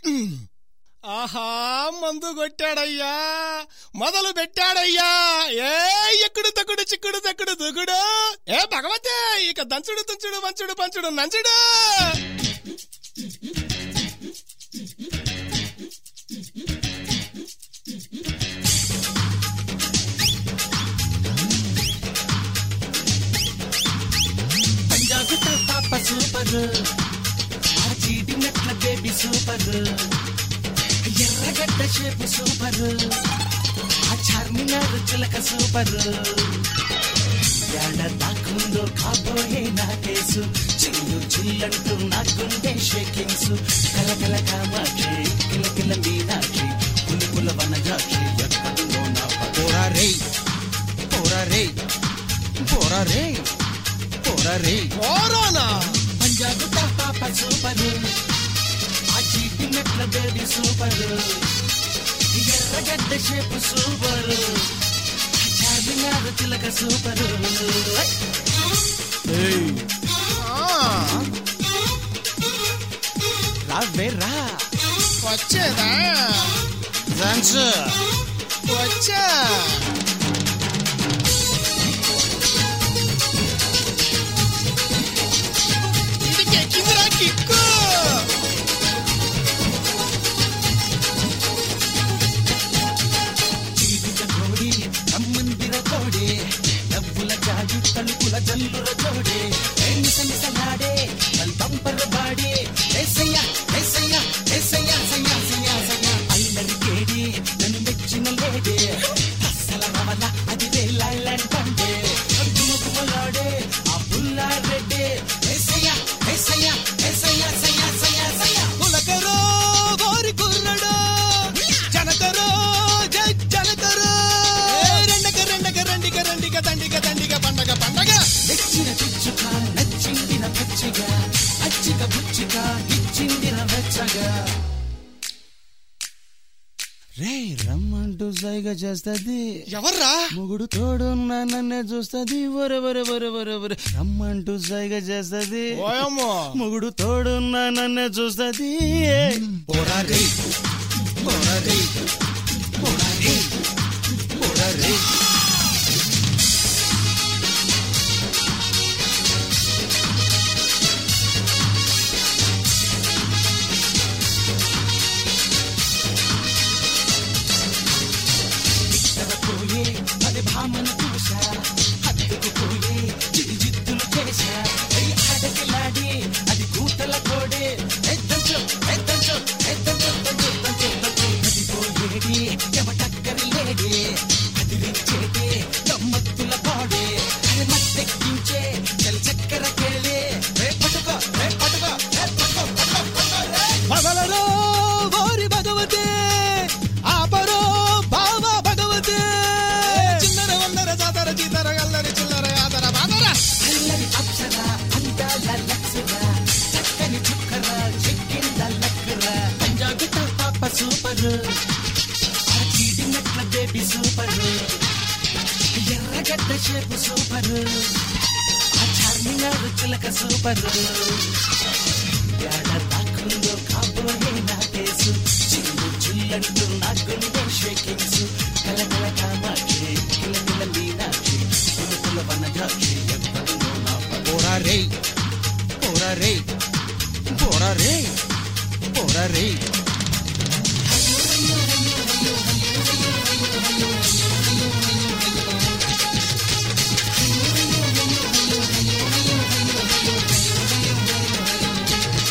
ఆహా మందు కొట్టాడయ్యా మొదలు పెట్టాడయ్యా ఏ ఎక్కుడు తక్కుడు చిక్కుడు తక్కుడు దుగుడు ఏ భగవతే ఇక దంచుడు తుంచుడు వంచుడు పంచుడు నంచుడు పంజాబ్ పాప సూపర్ ఆ చీటి నెట్ల baby super Erragadda shape super ఆ చార్మినార్ చిలక సూపర్ ఎడ దాకుందో కాబోయే నా కేసు చిల్లు చిల్లంటూ నా గుండె షేకింగ్స్ కలకల కామాక్షి కిలకిల మీనాక్షి పులుపుల వనజాక్షి ఎక్కడుందో నా పోరా రే పోరా రే పోరా రే పోరా రే ఓరోనా పంజాబ్ పాప సూపర్ ఆ చీటి మెట్ల baby super Erragadda shape super Charminar చిలక సూపర్ ఆ, రావే రా వచ్చేదా డాన్స్ వచ్చా ఇది ఎక్కిందిరా కిక్కు చీటిక కోడి అమ్మందిర కోడి డబ్బుల జాగి తలుపుల జల్లుల జోడి మిసమిసలాడే మల్ బంపర్ బాడి ఏసయ్య ఏసయ్య ఏసయ్య సయ్య సయ్య సయ్య అల్లరి కేడి నన్ను మెచ్చిన లేడే అస్సల రవల అది వేలాండ్ పండే గుమగుమలాడే ఆ పుల్లారెడ్డి ఏసయ్య ఏసయ్య ఏసయ్య సయ్య సయ్య సయ్య పులకరో గోరి కుర్రడో జనకరో జై జనకరో రెండక రెండక రెండిక రెండిక దండిక దండిక పండగ పండగ తెచ్చిన పిచ్చుక నచ్చిందిన పచ్చిగా అచ్చిక పుచ్చిక ఇచ్చిందిన వెచ్చగా రే రమ్మంటూ సైగ చేస్తది ఎవర్రా మొగుడు తోడున్న నన్నే చూస్తది ఒరే ఒరే ఒరే ఒరే ఒరే రమ్మంటూ సైగ చేస్తది ఓయమ్మో మొగుడు తోడున్న నన్నే చూస్తది పోరా రే పోరా రే పోరా రే పోరా రే పోయే అది భామను చూసా హద్దుకు పోయే జిద్దులు చేశా అయి ఆడకిలాడి అది కూతల కోడే ఎద్దంచు ఎద్దంచు ఎద్దంచు దంచు దంచు దంచు అది పోయేది ఎవటక్కరి లేడి అది రిచ్చేది గమ్మత్తుల పాడే అది మత్తెక్కించే చల్ చక్కెర కేళే రే పట్టుకో రే పట్టుకో రే పట్టుకో పట్టుకో పట్టుకో రే పగలరో గోరి భగవతే ఆపరో బావ భగవతే చిన్నర వందర జాతర చీతర గల్లరి చిల్లర యాదర బాదర అల్లరి అప్సర అందాల లక్సర చక్కని చుక్కర చెక్కింద లక్కర పంజాబీ పాప సూపర్ ఆ చీటి మెట్ల baby super Erragadda shape super ఆ చార్మినార్ చిలక సూపర్ ఎడ దాకుందో కాబోయే నా కేసు చిల్లు చిల్లంటూ నా గుండె షేకింగ్స్ కలకల కామాక్షి కిలకిల మీనాక్షి పులుపుల వనజాక్షి ఎక్కడుందో నా పోరా రే పోరా రే పోరా రే పోరా రే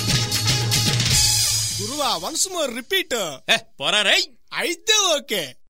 గురువా వన్స్ మోర్ రిపీట్ ఏ, పోరా రేయ్ అయితే ఓకే